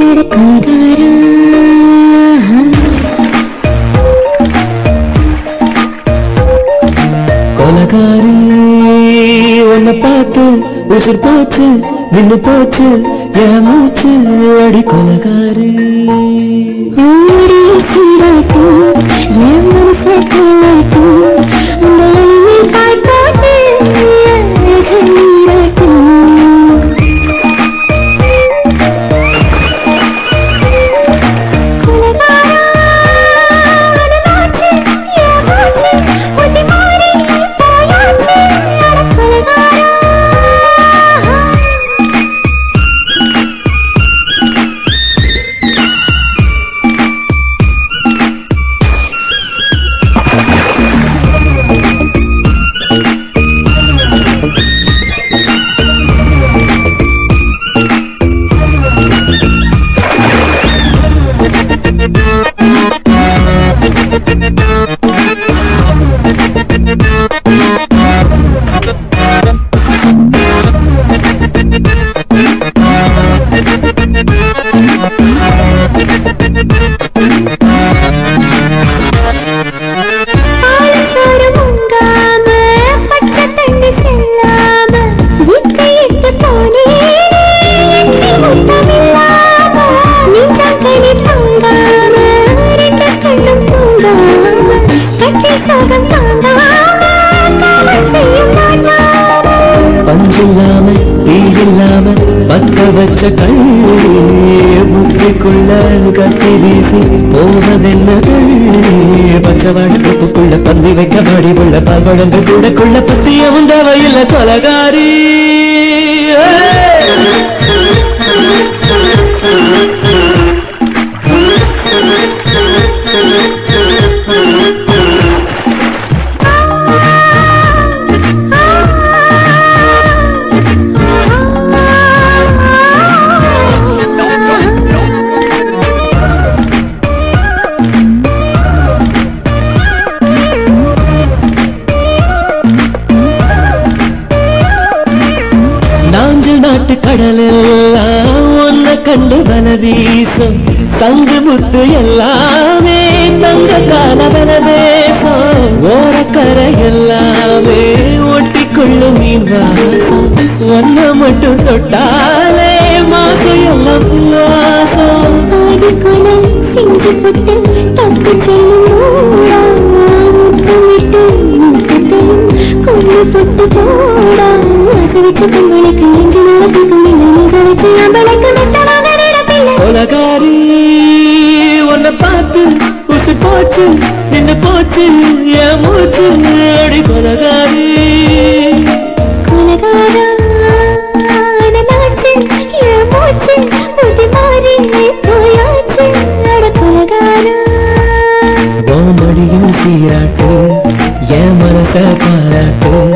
கொலகாரா கொலகாரி உன்னை பார்த்து உசுர் போச்சு நின்னு போச்சு என் மூச்சு அடி கொலகாரி ஓடி சீராட்டு என் மனசை கலாட்டு நானே தாய் போட்டு அழகு நீராட்டு பாலசோரம் உங்காம, பச்சை தண்ணி செல்லாம, இட்டு இட்டு போனேனே, எச்சி முத்தமில்லாம, நெஞ்சாங்கனி தூங்காம, ரெண்டு கண்ணும் தூங்காம, கட்டி சோகம் தாங்காம, காவல் செய்யும் நாட்டாம. பஞ்சில்லாம தீ இல்லாம பத்த வச்ச கள்ளி புத்திக்குள்ள கத்தி வீசி போவதென்ன தள்ளி பச்சவாட தொப்புக்குள்ள பந்தி வைக்க பாடி உள்ள பல்வழங்கு கூடக்குள்ள பத்தியவும் தேவையில்ல கொலகாரி நாஞ்சல் நாட்டு கடலெல்லாம் ஒன்ன கண்டு பல வீசும் சங்கு முத்து எல்லாமே தங்க கால பல தேசம் ஓரக்கரை எல்லாமே ஒட்டிக்கொள்ளும் மீன் வாசம் ஒன்ன மட்டும் தொட்டாலே மாசம் எல்லாம் வாசம் ஆடி குலம் செஞ்சு புட்டு தொட்டு செல்லும் ஊடா முத்தமிட்டு முத்தத்தையும் கொண்டு புட்டு போடா ஆசை வச்சு கண்களுக்கு நெஞ்சு நடக்கும் இல்லை நீச வச்சு அம்பளுக்கு மெத்தமாக நடப்பில்லை உலகாரி உன்னை பார்த்து உசு போச்சு நின்னு போச்சு என் மூச்சு அடி கொலகாரி கொலகாரா நாச்சு என் மூச்சு முதி மாறி போயாச்சு அட கொலகாரா ஓமடியும் சீராட்டு என் மனச பாராட்டு